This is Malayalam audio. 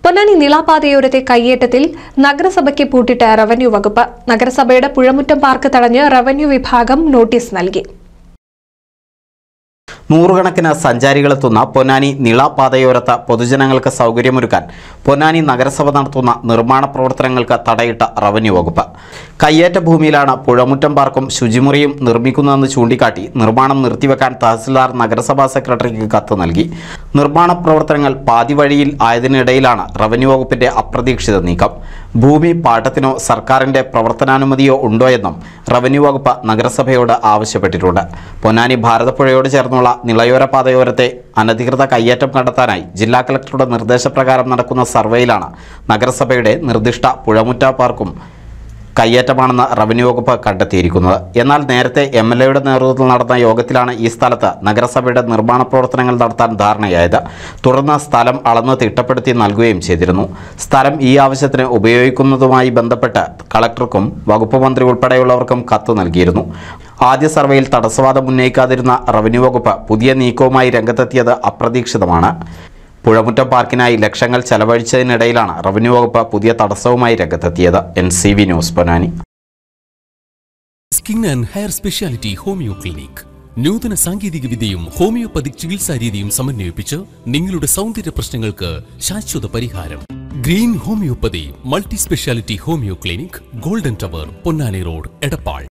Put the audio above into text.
പൊന്നാനി നീളാപാതയോരത്തെ കയ്യേറ്റത്തിൽ നഗരസഭയ്ക്ക് പൂട്ടിട്ട റവന്യൂ വകുപ്പ് നഗരസഭയുടെ പുഴമുറ്റം പാർക്ക് തടഞ്ഞ് റവന്യൂ വിഭാഗം നോട്ടീസ് നൽകി നൂറുകണക്കിന് സഞ്ചാരികളെത്തുന്ന പൊന്നാനി നിള പാതയോരത്ത് പൊതുജനങ്ങൾക്ക് സൗകര്യമൊരുക്കാൻ പൊന്നാനി നഗരസഭ നടത്തുന്ന നിർമ്മാണ പ്രവർത്തനങ്ങൾക്ക് തടയിട്ട റവന്യൂ വകുപ്പ് കയ്യേറ്റ ഭൂമിയിലാണ് പുഴമുറ്റം പാർക്കും ശുചിമുറിയും നിർമ്മിക്കുന്നതെന്ന് ചൂണ്ടിക്കാട്ടി നിർമ്മാണം നിർത്തിവെക്കാൻ തഹസിൽദാർ നഗരസഭാ സെക്രട്ടറിക്ക് കത്ത് നൽകി നിർമ്മാണ പ്രവർത്തനങ്ങൾ പാതിവഴിയിൽ ആയതിനിടയിലാണ് റവന്യൂ വകുപ്പിന്റെ അപ്രതീക്ഷിത നീക്കം ഭൂമി പാട്ടത്തിനോ സർക്കാരിന്റെ പ്രവർത്തനാനുമതിയോ ഉണ്ടോ എന്നും റവന്യൂ വകുപ്പ് നഗരസഭയോട് ആവശ്യപ്പെട്ടിട്ടുണ്ട് പൊന്നാനി ഭാരതപ്പുഴയോട് ചേർന്നുള്ള നിളയോര പാതയോരത്തെ അനധികൃത കയ്യേറ്റം കണ്ടെത്താനായി ജില്ലാ കളക്ടറുടെ നിർദ്ദേശപ്രകാരം നടക്കുന്ന സർവേയിലാണ് നഗരസഭയുടെ നിർദ്ദിഷ്ട പുഴമുറ്റ പാർക്കും കയ്യേറ്റമാണെന്ന് റവന്യൂ വകുപ്പ് കണ്ടെത്തിയിരിക്കുന്നത് എന്നാൽ നേരത്തെ എം എൽ എയുടെ നേതൃത്വത്തിൽ നടന്ന യോഗത്തിലാണ് ഈ സ്ഥലത്ത് നഗരസഭയുടെ നിർമ്മാണ പ്രവർത്തനങ്ങൾ നടത്താൻ ധാരണയായത് തുടർന്ന് സ്ഥലം അളന്ന് തിട്ടപ്പെടുത്തി നൽകുകയും ചെയ്തിരുന്നു സ്ഥലം ഈ ആവശ്യത്തിന് ഉപയോഗിക്കുന്നതുമായി ബന്ധപ്പെട്ട് കളക്ടർക്കും വകുപ്പ് മന്ത്രി ഉൾപ്പെടെയുള്ളവർക്കും കത്ത് നൽകിയിരുന്നു ആദ്യ സർവേയിൽ തടസ്സവാദം ഉന്നയിക്കാതിരുന്ന റവന്യൂ വകുപ്പ് പുതിയ നീക്കവുമായി രംഗത്തെത്തിയത് അപ്രതീക്ഷിതമാണ് പുഴമുറ്റം പാർക്കിനായി ലക്ഷങ്ങൾ ചെലവഴിച്ചതിനിടയിലാണ് റവന്യൂ വകുപ്പ് പുതിയ തടസ്സവുമായി രംഗത്തെത്തിയത് N C V news Ponnani skin and hair speciality homeo clinic നൂതന സാങ്കേതിക വിദ്യയും ഹോമിയോപ്പതിക് ചികിത്സാ രീതിയും സമന്വയിപ്പിച്ച് നിങ്ങളുടെ സൗന്ദര്യ പ്രശ്നങ്ങൾക്ക് ശാശ്വത പരിഹാരം green homeopathy multi speciality homeo clinic golden tower Ponnani road Edappal